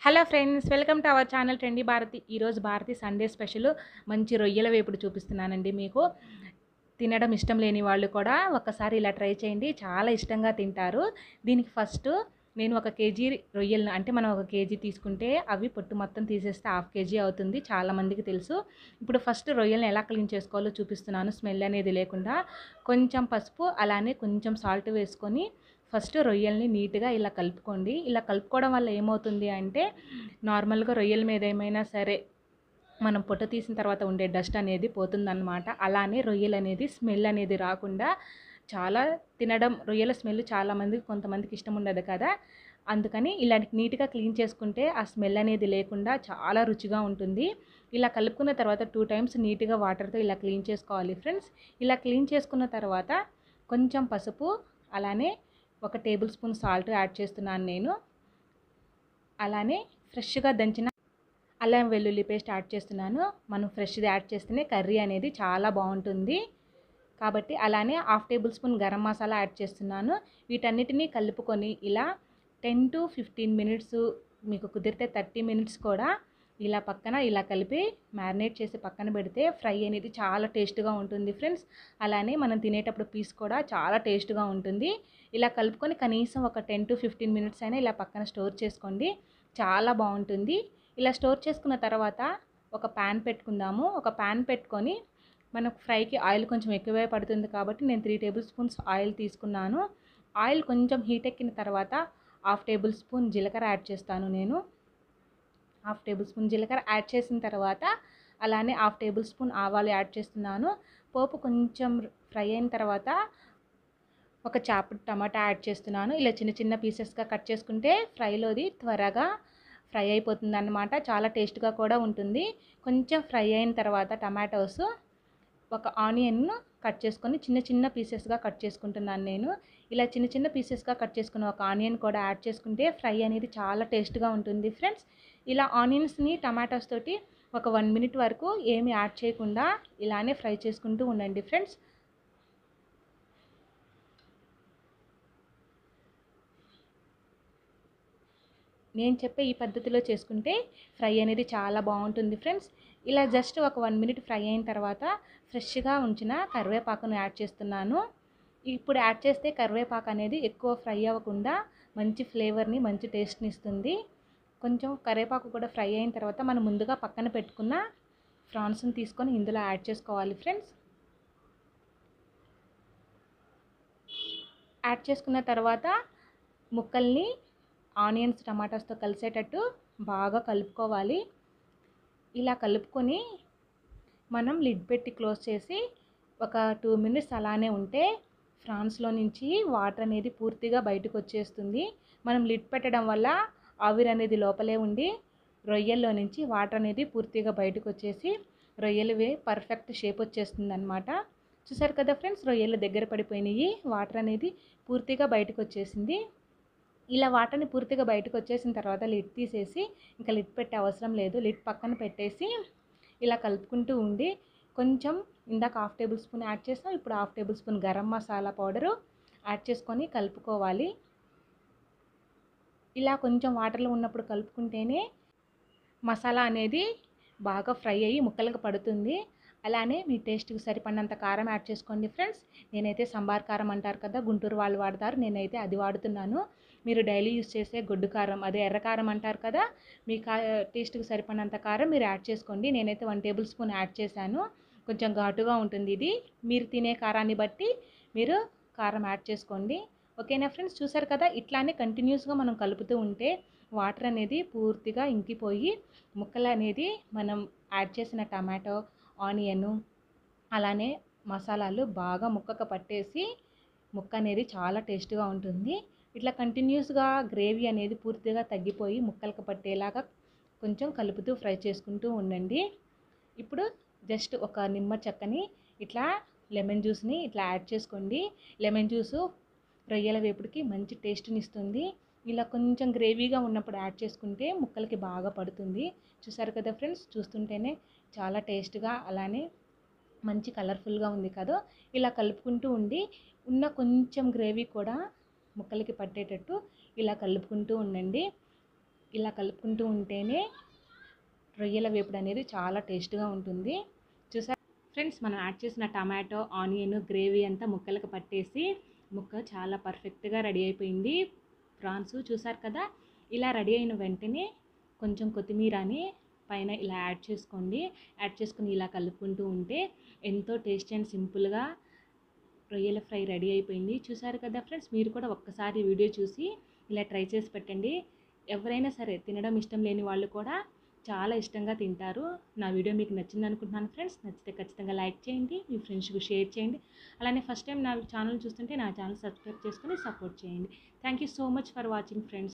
hello friends welcome to our channel trendy Bharathi ఈరోజు Bharathi Sunday special మంచి రొయ్యల వేపుడు చూపిస్తున్నానండి మీకు తినడం ఇష్టం లేని వాళ్ళు కూడా ఒకసారి ఇలా ట్రై చేయండి చాలా ఇష్టంగా తింటారు దీనికి ఫస్ట్ నేను ఒక కేజీ రొయ్యలను అంటే మనం ఒక కేజీ తీసుకుంటే అవి పొట్టు మొత్తం తీసేస్తే హాఫ్ కేజీ అవుతుంది చాలా మందికి తెలుసు ఇప్పుడు ఫస్ట్ రొయ్యలను ఎలా క్లీన్ చేసుకోవాలో చూపిస్తున్నాను స్మెల్ అనేది లేకుండా కొంచెం పసుపు అలానే కొంచెం సాల్ట్ వేసుకొని ఫస్ట్ రొయ్యల్ని నీట్గా ఇలా కలుపుకోండి ఇలా కలుపుకోవడం వల్ల ఏమవుతుంది అంటే నార్మల్గా రొయ్యల మీద ఏమైనా సరే మనం పొట్ట తీసిన తర్వాత ఉండే డస్ట్ అనేది పోతుందన్నమాట అలానే రొయ్యలు అనేది స్మెల్ అనేది రాకుండా చాలా తినడం రొయ్యల స్మెల్ చాలామందికి కొంతమందికి ఇష్టం ఉండదు కదా అందుకని ఇలా నీట్గా క్లీన్ చేసుకుంటే ఆ స్మెల్ అనేది లేకుండా చాలా రుచిగా ఉంటుంది ఇలా కలుపుకున్న తర్వాత టూ టైమ్స్ నీట్గా వాటర్తో ఇలా క్లీన్ చేసుకోవాలి ఫ్రెండ్స్ ఇలా క్లీన్ చేసుకున్న తర్వాత కొంచెం పసుపు అలానే ఒక టేబుల్ స్పూన్ సాల్ట్ యాడ్ చేస్తున్నాను నేను అలానే ఫ్రెష్గా దంచిన అల్లం వెల్లుల్లి పేస్ట్ యాడ్ చేస్తున్నాను మనం ఫ్రెష్ది యాడ్ చేస్తేనే కర్రీ అనేది చాలా బాగుంటుంది కాబట్టి అలానే half tablespoon garam masala add చేస్తున్నాను వీటన్నిటినీ కలుపుకొని ఇలా టెన్ టు ఫిఫ్టీన్ మినిట్స్ మీకు కుదిరితే థర్టీ మినిట్స్ కూడా ఇలా పక్కన ఇలా కలిపి మ్యారినేట్ చేసి పక్కన పెడితే ఫ్రై అనేది చాలా టేస్ట్గా ఉంటుంది ఫ్రెండ్స్ అలానే మనం తినేటప్పుడు పీస్ కూడా చాలా టేస్ట్గా ఉంటుంది ఇలా కలుపుకొని కనీసం ఒక టెన్ టు ఫిఫ్టీన్ మినిట్స్ అయినా ఇలా పక్కన స్టోర్ చేసుకోండి చాలా బాగుంటుంది ఇలా స్టోర్ చేసుకున్న తర్వాత ఒక ప్యాన్ పెట్టుకుందాము ఒక ప్యాన్ పెట్టుకొని మనకు ఫ్రైకి ఆయిల్ కొంచెం ఎక్కువే పడుతుంది కాబట్టి నేను త్రీ టేబుల్ స్పూన్స్ ఆయిల్ తీసుకున్నాను ఆయిల్ కొంచెం హీట్ ఎక్కిన తర్వాత హాఫ్ టేబుల్ స్పూన్ జీలకర్ర యాడ్ చేస్తాను నేను హాఫ్ టేబుల్ స్పూన్ జీలకర్ర యాడ్ చేసిన తర్వాత అలానే హాఫ్ టేబుల్ స్పూన్ ఆవాలు యాడ్ చేస్తున్నాను పోపు కొంచెం ఫ్రై అయిన తర్వాత ఒక చాపు టమాటా యాడ్ చేస్తున్నాను ఇలా చిన్న చిన్న పీసెస్గా కట్ చేసుకుంటే ఫ్రైలోది త్వరగా ఫ్రై అయిపోతుంది అన్నమాట చాలా టేస్ట్గా కూడా ఉంటుంది కొంచెం ఫ్రై అయిన తర్వాత టమాటోస్ ఒక ఆనియన్ను కట్ చేసుకొని చిన్న చిన్న పీసెస్గా కట్ చేసుకుంటున్నాను నేను ఇలా చిన్న చిన్న పీసెస్గా కట్ చేసుకున్న ఒక ఆనియన్ కూడా యాడ్ చేసుకుంటే ఫ్రై అనేది చాలా టేస్ట్గా ఉంటుంది ఫ్రెండ్స్ ఇలా ఆనియన్స్ని టమాటోస్ తోటి ఒక వన్ మినిట్ వరకు ఏమి యాడ్ చేయకుండా ఇలానే ఫ్రై చేసుకుంటూ ఉండండి ఫ్రెండ్స్ నేను చెప్పే ఈ పద్ధతిలో చేసుకుంటే ఫ్రై అనేది చాలా బాగుంటుంది ఫ్రెండ్స్ ఇలా జస్ట్ ఒక వన్ మినిట్ ఫ్రై అయిన తర్వాత ఫ్రెష్గా ఉంచిన కరివేపాకును యాడ్ చేస్తున్నాను ఇప్పుడు యాడ్ చేస్తే కరివేపాకు అనేది ఎక్కువ ఫ్రై అవ్వకుండా మంచి ఫ్లేవర్ని మంచి టేస్ట్ని ఇస్తుంది కొంచెం కరివేపాకు కూడా ఫ్రై అయిన తర్వాత మనం ముందుగా పక్కన పెట్టుకున్న ఫ్రాన్స్ని తీసుకొని ఇందులో యాడ్ చేసుకోవాలి ఫ్రెండ్స్ యాడ్ చేసుకున్న తర్వాత ముక్కల్ని ఆనియన్స్ టమాటాస్తో కలిసేటట్టు బాగా కలుపుకోవాలి ఇలా కలుపుకొని మనం లిడ్ పెట్టి క్లోజ్ చేసి ఒక టూ మినిట్స్ అలానే ఉంటే ఫ్రాన్స్లో నుంచి వాటర్ అనేది పూర్తిగా బయటకు వచ్చేస్తుంది మనం లిడ్ పెట్టడం వల్ల ఆవిరి అనేది లోపలే ఉండి రొయ్యల్లో నుంచి వాటర్ అనేది పూర్తిగా బయటకు వచ్చేసి రొయ్యలువే పర్ఫెక్ట్ షేప్ వచ్చేస్తుంది అనమాట చూసారు కదా ఫ్రెండ్స్ రొయ్యలు దగ్గర పడిపోయినాయి వాటర్ అనేది పూర్తిగా బయటకు వచ్చేసింది ఇలా వాటర్ని పూర్తిగా బయటకు వచ్చేసిన తర్వాత లిడ్ తీసేసి ఇంకా లిడ్ పెట్టే అవసరం లేదు లిడ్ పక్కన పెట్టేసి ఇలా కలుపుకుంటూ ఉండి కొంచెం ఇందాక హాఫ్ టేబుల్ స్పూన్ యాడ్ చేసాం ఇప్పుడు half tablespoon garam masala powder add చేసుకొని కలుపుకోవాలి ఇలా కొంచెం వాటర్లో ఉన్నప్పుడు కలుపుకుంటేనే మసాలా అనేది బాగా ఫ్రై అయ్యి ముక్కలకు పడుతుంది అలానే మీ టేస్ట్కి సరిపడినంత కారం యాడ్ చేసుకోండి ఫ్రెండ్స్ నేనైతే సంబార్ కారం అంటారు కదా గుంటూరు వాళ్ళు వాడతారు నేనైతే అది వాడుతున్నాను మీరు డైలీ యూస్ చేసే గొడ్డు కారం అదే ఎర్ర కారం అంటారు కదా మీ కా టేస్ట్కి సరిపడినంత కారం మీరు యాడ్ చేసుకోండి నేనైతే వన్ టేబుల్ స్పూన్ యాడ్ చేశాను కొంచెం ఘాటుగా ఉంటుంది ఇది మీరు తినే కారాన్ని బట్టి మీరు కారం యాడ్ చేసుకోండి ఓకేనా ఫ్రెండ్స్ చూసారు కదా ఇట్లానే కంటిన్యూస్గా మనం కలుపుతూ ఉంటే వాటర్ అనేది పూర్తిగా ఇంకిపోయి ముక్కలు అనేది మనం యాడ్ చేసిన టమాటో ఆనియన్ అలానే మసాలాలు బాగా ముక్కకు పట్టేసి ముక్క అనేది చాలా టేస్ట్గా ఉంటుంది ఇట్లా కంటిన్యూస్గా గ్రేవీ అనేది పూర్తిగా తగ్గిపోయి ముక్కలకు పట్టేలాగా కొంచెం కలుపుతూ ఫ్రై చేసుకుంటూ ఉండండి ఇప్పుడు జస్ట్ ఒక నిమ్మ చెక్కని ఇట్లా లెమన్ జ్యూస్ని ఇట్లా యాడ్ చేసుకోండి లెమన్ జ్యూసు రొయ్యల వేపుడికి మంచి టేస్ట్ని ఇస్తుంది ఇలా కొంచెం గ్రేవీగా ఉన్నప్పుడు యాడ్ చేసుకుంటే ముక్కలకి బాగా పడుతుంది చూసారు కదా ఫ్రెండ్స్ చూస్తుంటేనే చాలా టేస్ట్గా అలానే మంచి కలర్ఫుల్గా ఉంది కదా ఇలా కలుపుకుంటూ ఉండి ఉన్న కొంచెం గ్రేవీ కూడా ముక్కలకి పట్టేటట్టు ఇలా కలుపుకుంటూ ఉండండి ఇలా కలుపుకుంటూ ఉంటేనే రొయ్యల వేపుడు అనేది చాలా టేస్ట్గా ఉంటుంది చూసా ఫ్రెండ్స్ మనం యాడ్ చేసిన టమాటో ఆనియన్ గ్రేవీ అంతా ముక్కలకు పట్టేసి ముక్క చాలా పర్ఫెక్ట్గా రెడీ అయిపోయింది ప్రాన్స్ చూసారు కదా ఇలా రెడీ అయిన వెంటనే కొంచెం కొత్తిమీరని పైన ఇలా యాడ్ చేసుకోండి యాడ్ చేసుకుని ఇలా కలుపుకుంటూ ఉంటే ఎంతో టేస్ట్ అండ్ సింపుల్గా రొయ్యల ఫ్రై రెడీ అయిపోయింది చూసారు కదా ఫ్రెండ్స్ మీరు కూడా ఒక్కసారి వీడియో చూసి ఇలా ట్రై చేసి పెట్టండి ఎవరైనా సరే తినడం ఇష్టం లేని వాళ్ళు కూడా చాలా ఇష్టంగా తింటారు నా వీడియో మీకు నచ్చింది అనుకుంటున్నాను ఫ్రెండ్స్ నచ్చితే ఖచ్చితంగా లైక్ చేయండి మీ ఫ్రెండ్స్కి షేర్ చేయండి అలానే ఫస్ట్ టైం నా ఛానల్ చూస్తుంటే నా ఛానల్ సబ్స్క్రైబ్ చేసుకొని సపోర్ట్ చేయండి thank you so much for watching friends